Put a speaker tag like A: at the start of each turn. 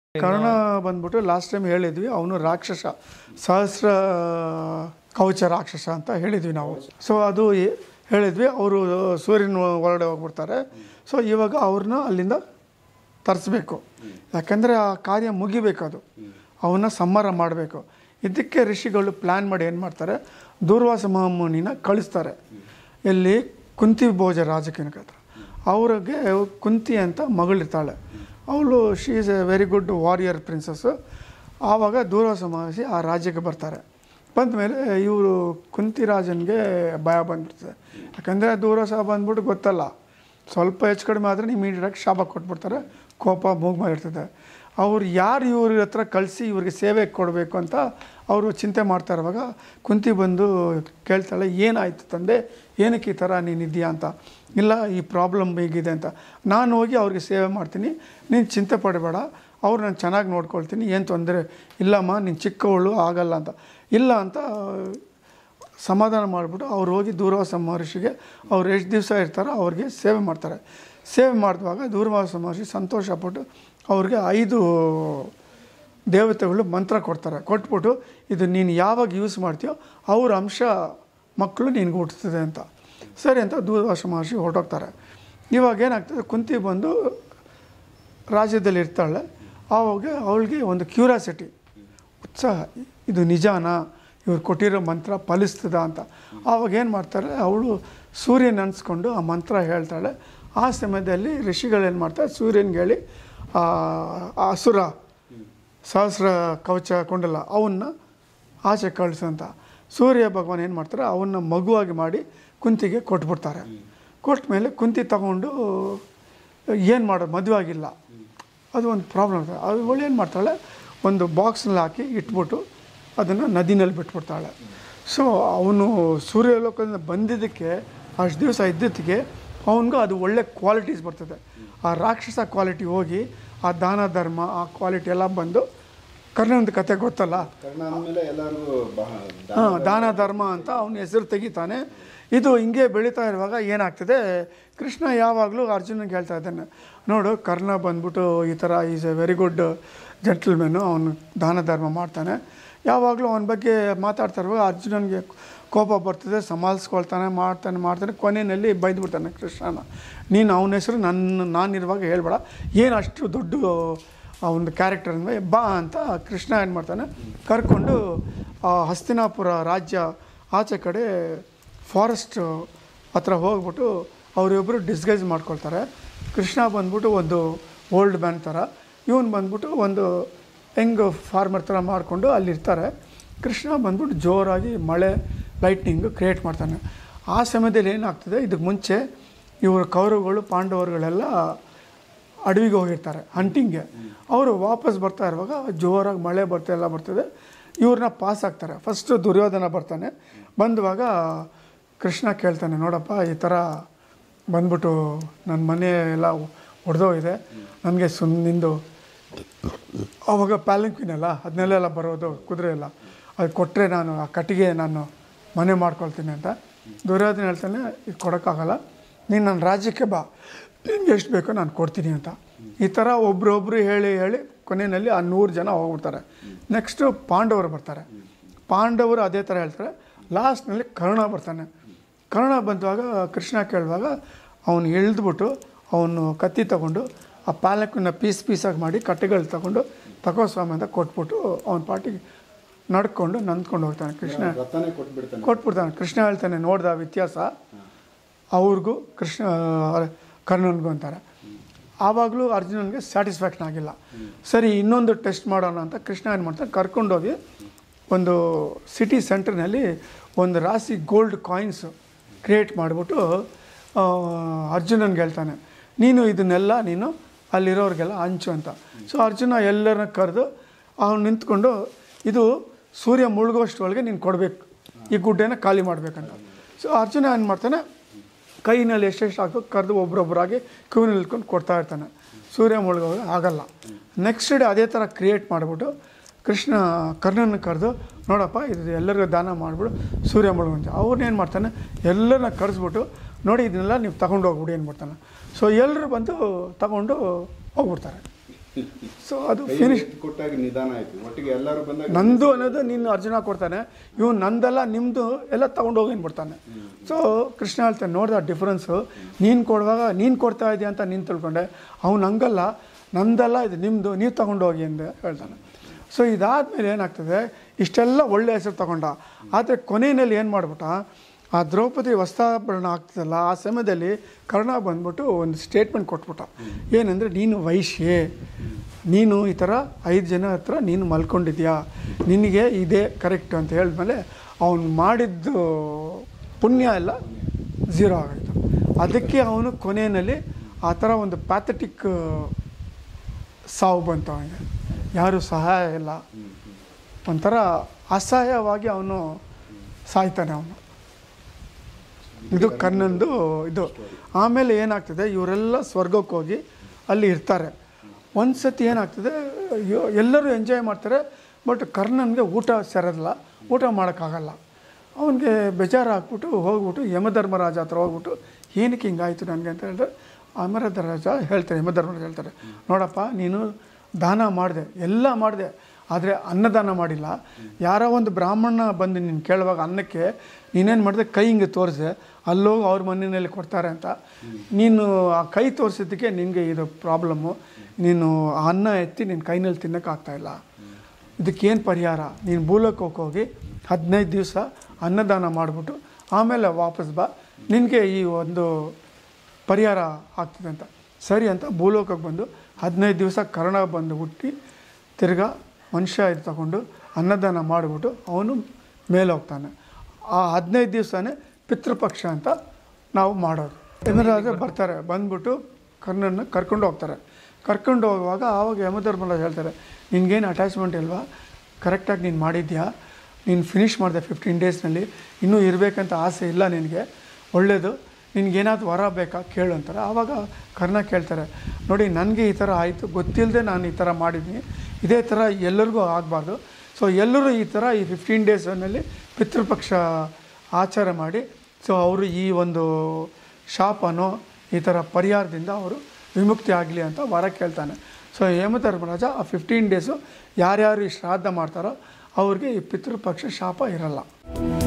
A: ಕರ್ಣ ಬಂದ್ಬಿಟ್ಟು last time ಹೇಳಿದ್ವಿ ಅವನು ರಾಕ್ಷಸ ಸಹಸ್ರ ಕವಚ ರಾಕ್ಷಸ ಅಂತ ಹೇಳಿದ್ವಿ ನಾವು ಸೊ ಅದು ಏ- ಹೇಳಿದ್ವಿ ಅವರು ಸೂರ್ಯನ ಹೊರಗಡೆ ಹೋಗ್ಬಿಡ್ತಾರೆ ಸೊ ಇವಾಗ ಅವ್ರನ್ನ ಅಲ್ಲಿಂದ ತರಿಸ್ಬೇಕು ಯಾಕಂದರೆ ಆ ಕಾರ್ಯ ಮುಗಿಬೇಕು ಅದು ಅವನ್ನ ಸಂಹಾರ ಮಾಡಬೇಕು ಇದಕ್ಕೆ ಋಷಿಗಳು ಪ್ಲ್ಯಾನ್ ಮಾಡಿ ಏನು ಮಾಡ್ತಾರೆ ದೂರ್ವಾಸ ಮಹಾಮುನಿನ ಕಳಿಸ್ತಾರೆ ಎಲ್ಲಿ ಕುಂತಿ ಭೋಜ ರಾಜಕಿನ ಹತ್ರ ಅವ್ರಿಗೆ ಕುಂತಿ ಅಂತ ಮಗಳಿರ್ತಾಳೆ ಅವಳು she is a very good warrior princess ಆವಾಗ ದೂರ್ವಾಸ ಮಹರ್ಷಿ ಆ ರಾಜ್ಯಕ್ಕೆ ಬರ್ತಾರೆ ಬಂದ ಮೇಲೆ ಇವರು ಕುಂತಿರಾಜನಿಗೆ ಭಯ ಬಂದ್ಬಿಡ್ತದೆ ಯಾಕಂದರೆ ದೂರ್ವಾಸ ಬಂದ್ಬಿಟ್ಟು ಗೊತ್ತಲ್ಲ ಸ್ವಲ್ಪ ಹೆಚ್ಚು ಕಡಿಮೆ ಆದರೆ ಇಮಿಡಿಯೇಟಾಗಿ ಶಾಪ ಕೊಟ್ಬಿಡ್ತಾರೆ ಕೋಪ ಮೂಗ್ ಮಾಡಿರ್ತದೆ ಅವ್ರು ಯಾರು ಇವ್ರ ಹತ್ರ ಕಳಿಸಿ ಇವ್ರಿಗೆ ಸೇವೆ ಕೊಡಬೇಕು ಅಂತ ಅವರು ಚಿಂತೆ ಮಾಡ್ತಾ ಇರುವಾಗ ಕುಂತಿ ಬಂದು ಕೇಳ್ತಾಳೆ ಏನಾಯಿತು ತಂದೆ ಏನಕ್ಕೆ ಈ ಥರ ನೀನಿದ್ದೀಯಾ ಅಂತ ಇಲ್ಲ ಈ ಪ್ರಾಬ್ಲಮ್ ಹೀಗಿದೆ ಅಂತ ನಾನು ಹೋಗಿ ಅವ್ರಿಗೆ ಸೇವೆ ಮಾಡ್ತೀನಿ ನೀನು ಚಿಂತೆ ಪಡಬೇಡ ಅವ್ರು ನಾನು ಚೆನ್ನಾಗಿ ನೋಡ್ಕೊಳ್ತೀನಿ ಏನು ತೊಂದರೆ ಇಲ್ಲಮ್ಮ ನೀನು ಚಿಕ್ಕವಳು ಆಗಲ್ಲ ಅಂತ ಇಲ್ಲ ಅಂತ ಸಮಾಧಾನ ಮಾಡಿಬಿಟ್ಟು ಅವ್ರು ಹೋಗಿ ದೂರ್ವಾಸ ಮಹರ್ಷಿಗೆ ಅವ್ರು ಎಷ್ಟು ದಿವಸ ಇರ್ತಾರೋ ಅವ್ರಿಗೆ ಸೇವೆ ಮಾಡ್ತಾರೆ ಸೇವೆ ಮಾಡಿದಾಗ ದೂರ್ವಾಸ ಮಹರ್ಷಿ ಸಂತೋಷಪಟ್ಟು ಅವ್ರಿಗೆ ಐದು ದೇವತೆಗಳು ಮಂತ್ರ ಕೊಡ್ತಾರೆ ಕೊಟ್ಬಿಟ್ಟು ಇದು ನೀನು ಯಾವಾಗ ಯೂಸ್ ಮಾಡ್ತೀಯೋ ಅವ್ರ ಅಂಶ ಮಕ್ಕಳು ನಿನ್ಗೆ ಹುಟ್ಟುತ್ತದೆ ಅಂತ ಸರಿ ಅಂತ ದೂರ್ವಾಸ ಮಹರ್ಷಿ ಹೊರಟೋಗ್ತಾರೆ ಇವಾಗ ಏನಾಗ್ತದೆ ಕುಂತಿ ಬಂದು ರಾಜ್ಯದಲ್ಲಿ ಇರ್ತಾಳೆ ಆವಾಗ ಅವಳಿಗೆ ಒಂದು ಕ್ಯೂರಿಯಾಸಿಟಿ ಉತ್ಸಾಹ ಇದು ನಿಜಾನಾ ಇವ್ರು ಕೊಟ್ಟಿರೋ ಮಂತ್ರ ಫಲಿಸ್ತದ ಅಂತ ಆವಾಗ ಏನು ಮಾಡ್ತಾರೆ ಅವಳು ಸೂರ್ಯನ ಅನ್ಸ್ಕೊಂಡು ಆ ಮಂತ್ರ ಹೇಳ್ತಾಳೆ ಆ ಸಮಯದಲ್ಲಿ ಋಷಿಗಳೇನು ಮಾಡ್ತಾರೆ ಸೂರ್ಯನಿಗೆ ಹೇಳಿ ಆ ಆ ಅಸುರ ಸಹಸ್ರ ಕವಚ ಕೊಂಡಲ್ಲ ಅವನ್ನ ಆಚೆ ಕಳಿಸಂತ ಸೂರ್ಯ ಭಗವಾನ್ ಏನು ಮಾಡ್ತಾರೆ ಅವನ್ನ ಮಗುವಾಗಿ ಮಾಡಿ ಕುಂತಿಗೆ ಕೊಟ್ಬಿಡ್ತಾರೆ ಕೊಟ್ಟ ಮೇಲೆ ಕುಂತಿ ತಗೊಂಡು ಏನು ಮಾಡೋದು ಮದುವೆ ಆಗಿಲ್ಲ ಅದು ಒಂದು ಪ್ರಾಬ್ಲಮ್ ಇದೆ ಅದು ಅವಳು ಏನು ಮಾಡ್ತಾಳೆ ಒಂದು ಬಾಕ್ಸ್ನಲ್ಲಿ ಹಾಕಿ ಇಟ್ಬಿಟ್ಟು ಅದನ್ನು ನದಿನಲ್ಲಿ ಬಿಟ್ಬಿಡ್ತಾಳೆ ಸೊ ಅವನು ಸೂರ್ಯಲೋಕದಿಂದ ಬಂದಿದ್ದಕ್ಕೆ ಅಷ್ಟು ದಿವಸ ಇದ್ದಿದ್ದಕ್ಕೆ ಅವನಿಗೂ ಅದು ಒಳ್ಳೆ ಕ್ವಾಲಿಟೀಸ್ ಬರ್ತದೆ ಆ ರಾಕ್ಷಸ ಕ್ವಾಲಿಟಿ ಹೋಗಿ ಆ ದಾನ ಧರ್ಮ ಆ ಕ್ವಾಲಿಟಿ ಎಲ್ಲ ಬಂದು ಕರ್ಣನ ಕತೆ ಗೊತ್ತಲ್ಲ
B: ಕರ್ಣ ಅಂದಮೇಲೆ ಎಲ್ಲರಿಗೂ ಬಹಳ
A: ಹಾಂ ದಾನ ಧರ್ಮ ಅಂತ ಅವನ ಹೆಸರು ತೆಗಿತಾನೆ ಇದು ಹಿಂಗೆ ಬೆಳೀತಾ ಇರುವಾಗ ಏನಾಗ್ತದೆ ಕೃಷ್ಣ ಯಾವಾಗಲೂ ಅರ್ಜುನಗೆ ಹೇಳ್ತಾ ಇದ್ದಾನೆ ನೋಡು ಕರ್ಣ ಬಂದ್ಬಿಟ್ಟು ಈ ಥರ is a very good gentlemen ಅವನು ದಾನ ಧರ್ಮ ಮಾಡ್ತಾನೆ ಯಾವಾಗಲೂ ಅವನ ಬಗ್ಗೆ ಮಾತಾಡ್ತಾ ಇರುವಾಗ ಅರ್ಜುನನಿಗೆ ಕೋಪ ಬರ್ತದೆ ಸಮಾಲಿಸ್ಕೊಳ್ತಾನೆ ಮಾಡ್ತಾನೆ ಮಾಡ್ತಾನೆ ಕೊನೆಯಲ್ಲಿ ಬೈದ್ಬಿಡ್ತಾನೆ ಕೃಷ್ಣನ ನೀನು ಅವನ ಹೆಸರು ನನ್ನ ನಾನಿರುವಾಗ ಹೇಳ್ಬೇಡ ಏನು ಅಷ್ಟು ದೊಡ್ಡ ಆ ಒಂದು ಕ್ಯಾರೆಕ್ಟರ್ ಅಂದರೆ ಬಾ ಅಂತ ಕೃಷ್ಣ ಏನು ಮಾಡ್ತಾನೆ ಕರ್ಕೊಂಡು ಆ ಹಸ್ತಿನಾಪುರ ರಾಜ್ಯ ಆಚೆ ಕಡೆ ಫಾರೆಸ್ಟ್ ಹತ್ರ ಹೋಗ್ಬಿಟ್ಟು ಅವರಿಬ್ಬರು ಡಿಸ್ಗೈಸ್ ಮಾಡ್ಕೊಳ್ತಾರೆ ಕೃಷ್ಣ ಬಂದ್ಬಿಟ್ಟು ಒಂದು ಓಲ್ಡ್ ಮ್ಯಾನ್ ಥರ ಇವನು ಬಂದ್ಬಿಟ್ಟು ಒಂದು ಹೆಂಗ್ ಫಾರ್ಮರ್ ಥರ ಮಾಡಿಕೊಂಡು ಅಲ್ಲಿರ್ತಾರೆ ಕೃಷ್ಣ ಬಂದ್ಬಿಟ್ಟು ಜೋರಾಗಿ ಮಳೆ ಲೈಟ್ನಿಂಗು ಕ್ರಿಯೇಟ್ ಮಾಡ್ತಾನೆ ಆ ಸಮಯದಲ್ಲಿ ಏನಾಗ್ತದೆ ಇದಕ್ಕೆ ಮುಂಚೆ ಇವರು ಕೌರವಗಳು ಪಾಂಡವರುಗಳೆಲ್ಲ ಅಡವಿಗೆ ಹೋಗಿರ್ತಾರೆ ಹಂಟಿಂಗ್ಗೆ ಅವರು ವಾಪಸ್ ಬರ್ತಾ ಇರುವಾಗ ಜೋರಾಗಿ ಮಳೆ ಬರ್ತಾ ಎಲ್ಲ ಬರ್ತದೆ ಇವ್ರನ್ನ ಪಾಸ್ ಆಗ್ತಾರೆ ಫಸ್ಟು ದುರ್ಯೋಧನ ಬರ್ತಾನೆ ಬಂದುವಾಗ ಕೃಷ್ಣ ಕೇಳ್ತಾನೆ ನೋಡಪ್ಪ ಈ ಥರ ಬಂದ್ಬಿಟ್ಟು ನನ್ನ ಮನೆ ಎಲ್ಲ ಒಡೆದೋಗಿದೆ ನನಗೆ ಸುಮ್ ನಿಂದು ಆವಾಗ ಪ್ಯಾಲಂಕ್ವಿನ್ ಅಲ್ಲ ಅದನ್ನೆಲ್ಲ ಬರೋದು ಕುದುರೆ ಎಲ್ಲ ಅದು ಕೊಟ್ಟರೆ ನಾನು ಆ ಕಟ್ಟಿಗೆ ನಾನು ಮನೆ ಮಾಡ್ಕೊಳ್ತೀನಿ ಅಂತ ದುರ್ಯೋಧನ ಹೇಳ್ತಾನೆ ಇದು ಕೊಡೋಕ್ಕಾಗಲ್ಲ ನೀನು ನನ್ನ ರಾಜ್ಯಕ್ಕೆ ಬಾ ನಿನ್ಗೆ ಎಷ್ಟು ಬೇಕೋ ನಾನು ಕೊಡ್ತೀನಿ ಅಂತ ಈ ಥರ ಒಬ್ರೊಬ್ರು ಹೇಳಿ ಹೇಳಿ ಕೊನೆಯಲ್ಲಿ ಆ ನೂರು ಜನ ಹೋಗ್ಬಿಡ್ತಾರೆ ನೆಕ್ಸ್ಟು ಪಾಂಡವರು ಬರ್ತಾರೆ ಪಾಂಡವರು ಅದೇ ಥರ ಹೇಳ್ತಾರೆ ಲಾಸ್ಟ್ನಲ್ಲಿ ಕರ್ಣ ಬರ್ತಾನೆ ಕರ್ಣ ಬಂದಾಗ ಕೃಷ್ಣ ಕೇಳುವಾಗ ಅವನು ಎಳ್ದ್ಬಿಟ್ಟು ಅವನು ಕತ್ತಿ ತಗೊಂಡು ಆ ಪಾಲಕನ್ನ ಪೀಸ್ ಪೀಸಾಗಿ ಮಾಡಿ ಕಟ್ಟೆಗಳು ತಗೊಂಡು ತಗೋ ಸ್ವಾಮಿ ಅಂತ ಕೊಟ್ಬಿಟ್ಟು ಅವನ ಪಾಟಿಗೆ ನಡ್ಕೊಂಡು ನಂದ್ಕೊಂಡು ಹೋಗ್ತಾನೆ ಕೃಷ್ಣ
B: ರಥನೇ ಕೊಟ್ಬಿಡ್ತಾನೆ
A: ಕೊಟ್ಬಿಡ್ತಾನೆ ಕೃಷ್ಣ ಹೇಳ್ತಾನೆ ನೋಡ್ದ ವ್ಯತ್ಯಾಸ ಅವ್ರಿಗೂ ಕೃಷ್ಣ ಕರ್ಣನ್ಗೂ ಅಂತಾರೆ ಆವಾಗಲೂ ಅರ್ಜುನನಿಗೆ ಸ್ಯಾಟಿಸ್ಫ್ಯಾಕ್ಷನ್ ಆಗಿಲ್ಲ ಸರಿ ಇನ್ನೊಂದು ಟೆಸ್ಟ್ ಮಾಡೋಣ ಅಂತ ಕೃಷ್ಣ ಏನು ಮಾಡ್ತಾನೆ ಕರ್ಕೊಂಡೋಗಿ ಒಂದು ಸಿಟಿ ಸೆಂಟ್ರ್ನಲ್ಲಿ ಒಂದು ರಾಶಿ ಗೋಲ್ಡ್ ಕಾಯಿನ್ಸ್ ಕ್ರಿಯೇಟ್ ಮಾಡಿಬಿಟ್ಟು ಅರ್ಜುನನ್ಗೆ ಹೇಳ್ತಾನೆ ನೀನು ಇದನ್ನೆಲ್ಲ ನೀನು ಅಲ್ಲಿರೋರಿಗೆಲ್ಲ ಹಂಚು ಅಂತ ಸೊ ಅರ್ಜುನ ಎಲ್ಲರನ್ನ ಕರೆದು ಅವನು ನಿಂತ್ಕೊಂಡು ಇದು ಸೂರ್ಯ ಮುಳುಗೋಷ್ಟರೊಳಗೆ ನೀನು ಕೊಡಬೇಕು ಈ ಗುಡ್ಡೆನ ಖಾಲಿ ಮಾಡಬೇಕಂತ ಸೊ ಅರ್ಜುನ ಏನು ಮಾಡ್ತಾನೆ ಕೈನಲ್ಲಿ ಎಷ್ಟೆಷ್ಟು ಹಾಕೋ ಕರೆದು ಒಬ್ರೊಬ್ಬರಾಗಿ ಕ್ಯೂ ನಿಲ್ಕೊಂಡು ಕೊಡ್ತಾ ಇರ್ತಾನೆ ಸೂರ್ಯ ಮುಳುಗೋಗ ಆಗಲ್ಲ ನೆಕ್ಸ್ಟ್ ಡೇ ಅದೇ ಥರ ಕ್ರಿಯೇಟ್ ಮಾಡಿಬಿಟ್ಟು ಕೃಷ್ಣ ಕರ್ಣನ ಕರೆದು ನೋಡಪ್ಪ ಇದು ಎಲ್ಲರಿಗೂ ದಾನ ಮಾಡಿಬಿಡು ಸೂರ್ಯ ಮುಳುಗಂತ ಅವ್ರನ್ನೇನು ಮಾಡ್ತಾನೆ ಎಲ್ಲರನ್ನ ಕರೆಸ್ಬಿಟ್ಟು ನೋಡಿ ಇದನ್ನೆಲ್ಲ ನೀವು ತಗೊಂಡು ಹೋಗ್ಬಿಡಿ ಅಂದ್ಬಿಡ್ತಾನೆ ಸೊ ಎಲ್ಲರೂ ಬಂದು ತಗೊಂಡು ಹೋಗ್ಬಿಡ್ತಾರೆ ಸೊ ಅದು
B: ಕೈ
A: ಫಿನಿಶ್
B: ಎತ್ತಿ ಕೊಟ್ಟಾಗ ನಿಧಾನ ಆಯ್ತು ಒಟ್ಟಿಗೆ ಎಲ್ಲರೂ ಬಂದಾಗ
A: ನಂದು ಅನ್ನೋದು ನೀನು ಅರ್ಜುನ ಕೊಡ್ತಾನೆ ಇವ್ನು ನಂದಲ್ಲ ನಿಮ್ಮದು ಎಲ್ಲ ತಗೊಂಡು ಹೋಗಿ ಬಿಡ್ತಾನೆ ಸೊ ಕೃಷ್ಣ ಹೇಳ್ತಾನೆ ನೋಡ್ದ ಡಿಫ್ರೆನ್ಸು ನೀನು ಕೊಡುವಾಗ ನೀನು ಕೊಡ್ತಾ ಇದೆಯಾ ಅಂತ ನೀನು ತಿಳ್ಕೊಂಡೆ ಅವ್ನು ಹಂಗಲ್ಲ ನಂದಲ್ಲ ಇದು ನಿಮ್ಮದು ನೀವು ತಗೊಂಡು ಹೋಗಿ ಅಂತ ಹೇಳ್ತಾನೆ ಸೊ ಇದಾದಮೇಲೆ ಏನಾಗ್ತದೆ ಇಷ್ಟೆಲ್ಲ ಒಳ್ಳೆ ಹೆಸರು ತಗೊಂಡ ಆದರೆ ಕೊನೆಯಲ್ಲಿ ಏನು ಮಾಡ್ಬಿಟ್ಟ ಆ ದ್ರೌಪದಿ ವಸ್ತ್ರಾಭರಣ ಆಗ್ತದಲ್ಲ ಆ ಸಮಯದಲ್ಲಿ ಕರ್ಣ ಬಂದ್ಬಿಟ್ಟು ಒಂದು ಸ್ಟೇಟ್ಮೆಂಟ್ ಕೊಟ್ಬಿಟ್ಟ ಏನಂದರೆ ನೀನು ವೈಶ್ಯೆ ನೀನು ಈ ಥರ ಐದು ಜನ ಹತ್ರ ನೀನು ಮಲ್ಕೊಂಡಿದ್ಯಾ ನಿನಗೆ ಇದೇ ಕರೆಕ್ಟ್ ಅಂತ ಹೇಳಿದ್ಮೇಲೆ ಅವನು ಮಾಡಿದ್ದು ಪುಣ್ಯ ಎಲ್ಲ ಝೀರೋ ಆಗೋಯ್ತು ಅದಕ್ಕೆ ಅವನು ಕೊನೆಯಲ್ಲಿ ಆ ಥರ ಒಂದು ಪ್ಯಾಥಟಿಕ್ ಸಾವು ಬಂತು ಅವನಿಗೆ ಯಾರೂ ಸಹಾಯ ಇಲ್ಲ ಒಂಥರ ಅಸಹಾಯವಾಗಿ ಅವನು ಸಾಯ್ತಾನೆ ಅವನು ಇದು ಕರ್ಣಂದು ಇದು ಆಮೇಲೆ ಏನಾಗ್ತದೆ ಇವರೆಲ್ಲ ಸ್ವರ್ಗಕ್ಕೆ ಹೋಗಿ ಅಲ್ಲಿ ಇರ್ತಾರೆ ಒಂದು ಸತಿ ಏನಾಗ್ತದೆ ಅಯ್ಯೋ ಎಲ್ಲರೂ ಎಂಜಾಯ್ ಮಾಡ್ತಾರೆ ಬಟ್ ಕರ್ಣನ್ಗೆ ಊಟ ಸೇರೋದಿಲ್ಲ ಊಟ ಮಾಡೋಕ್ಕಾಗಲ್ಲ ಅವನಿಗೆ ಬೇಜಾರು ಹಾಕ್ಬಿಟ್ಟು ಹೋಗ್ಬಿಟ್ಟು ಯಮಧರ್ಮರಾಜ ಹತ್ರ ಹೋಗ್ಬಿಟ್ಟು ಏನಕ್ಕೆ ಹಿಂಗಾಯ್ತು ನನಗೆ ಅಂತ ಹೇಳಿದ್ರೆ ಯಮಧರ್ಮರಾಜ ಹೇಳ್ತಾರೆ ಯಮಧರ್ಮರಾಜ ಹೇಳ್ತಾರೆ ನೋಡಪ್ಪ ನೀನು ದಾನ ಮಾಡಿದೆ ಎಲ್ಲ ಮಾಡಿದೆ ಆದರೆ ಅನ್ನದಾನ ಮಾಡಿಲ್ಲ ಯಾರೋ ಒಂದು ಬ್ರಾಹ್ಮಣ ಬಂದು ನೀನು ಕೇಳುವಾಗ ಅನ್ನಕ್ಕೆ ನೀನೇನು ಮಾಡಿದೆ ಕೈ ಹಿಂಗೆ ತೋರಿಸಿದೆ ಅಲ್ಲೋಗಿ ಅವ್ರ ಮನೆಯಲ್ಲಿ ಕೊಡ್ತಾರೆ ಅಂತ ನೀನು ಆ ಕೈ ತೋರಿಸಿದ್ದಕ್ಕೆ ನಿನಗೆ ಇದು ಪ್ರಾಬ್ಲಮ್ಮು ನೀನು ಆ ಅನ್ನ ಎತ್ತಿ ನಿನ್ನ ಕೈನಲ್ಲಿ ತಿನ್ನೋಕ್ಕಾಗ್ತಾಯಿಲ್ಲ ಇದಕ್ಕೇನು ಪರಿಹಾರ ನೀನು ಭೂಲೋಕಕ್ಕೆ ಹೋಗಿ ಹದಿನೈದು ದಿವಸ ಅನ್ನದಾನ ಮಾಡಿಬಿಟ್ಟು ಆಮೇಲೆ ವಾಪಸ್ ಬಾ ನಿನಗೆ ಈ ಒಂದು ಪರಿಹಾರ ಆಗ್ತದೆ ಅಂತ ಸರಿ ಅಂತ ಭೂಲೋಕಕ್ಕೆ ಬಂದು ಹದಿನೈದು ದಿವಸ ಕರ್ಣ ಬಂದು ಹುಟ್ಟಿ ತಿರ್ಗಾ ಮನುಷ್ಯ ಇದು ತಗೊಂಡು ಅನ್ನದಾನ ಮಾಡಿಬಿಟ್ಟು ಅವನು ಮೇಲೆ ಹೋಗ್ತಾನೆ ಆ ಹದಿನೈದು ದಿವಸನೇ ಪಿತೃಪಕ್ಷ ಅಂತ ನಾವು ಮಾಡೋದು ಯಮರಾಜ ಬರ್ತಾರೆ ಬಂದ್ಬಿಟ್ಟು ಕರ್ಣನ ಕರ್ಕೊಂಡು ಹೋಗ್ತಾರೆ ಕರ್ಕೊಂಡು ಹೋಗುವಾಗ ಆವಾಗ ಯಮಧರ್ಮರಾಜ್ ಹೇಳ್ತಾರೆ ನಿನ್ಗೇನು ಅಟ್ಯಾಚ್ಮೆಂಟ್ ಇಲ್ವಾ ಕರೆಕ್ಟಾಗಿ ನೀನು ಮಾಡಿದ್ಯಾ ನೀನು ಫಿನಿಷ್ ಮಾಡಿದೆ ಫಿಫ್ಟೀನ್ ಡೇಸ್ನಲ್ಲಿ ಇನ್ನೂ ಇರಬೇಕಂತ ಆಸೆ ಇಲ್ಲ ನಿನಗೆ ಒಳ್ಳೆಯದು ನಿನಗೇನಾದ್ರು ವರ ಬೇಕಾ ಕೇಳು ಅಂತಾರೆ ಆವಾಗ ಕರ್ಣ ಕೇಳ್ತಾರೆ ನೋಡಿ ನನಗೆ ಈ ಥರ ಆಯಿತು ಗೊತ್ತಿಲ್ಲದೆ ನಾನು ಈ ಥರ ಮಾಡಿದ್ದೀನಿ ಇದೇ ಥರ ಎಲ್ಲರಿಗೂ ಆಗಬಾರ್ದು ಸೊ ಎಲ್ಲರೂ ಈ ಥರ ಈ ಫಿಫ್ಟೀನ್ ಡೇಸ್ನಲ್ಲಿ ಪಿತೃಪಕ್ಷ ಆಚಾರ ಮಾಡಿ ಸೊ ಅವರು ಈ ಒಂದು ಶಾಪನೋ ಈ ಥರ ಪರಿಹಾರದಿಂದ ಅವರು ವಿಮುಕ್ತಿ ಆಗಲಿ ಅಂತ ವರ ಕೇಳ್ತಾನೆ ಸೊ ಹೇಮಧರ್ಮರಾಜ ಆ ಫಿಫ್ಟೀನ್ ಡೇಸು ಯಾರ್ಯಾರು ಈ ಶ್ರಾದ್ದ ಮಾಡ್ತಾರೋ ಅವ್ರಿಗೆ ಈ ಪಿತೃಪಕ್ಷ ಶಾಪ ಇರಲ್ಲ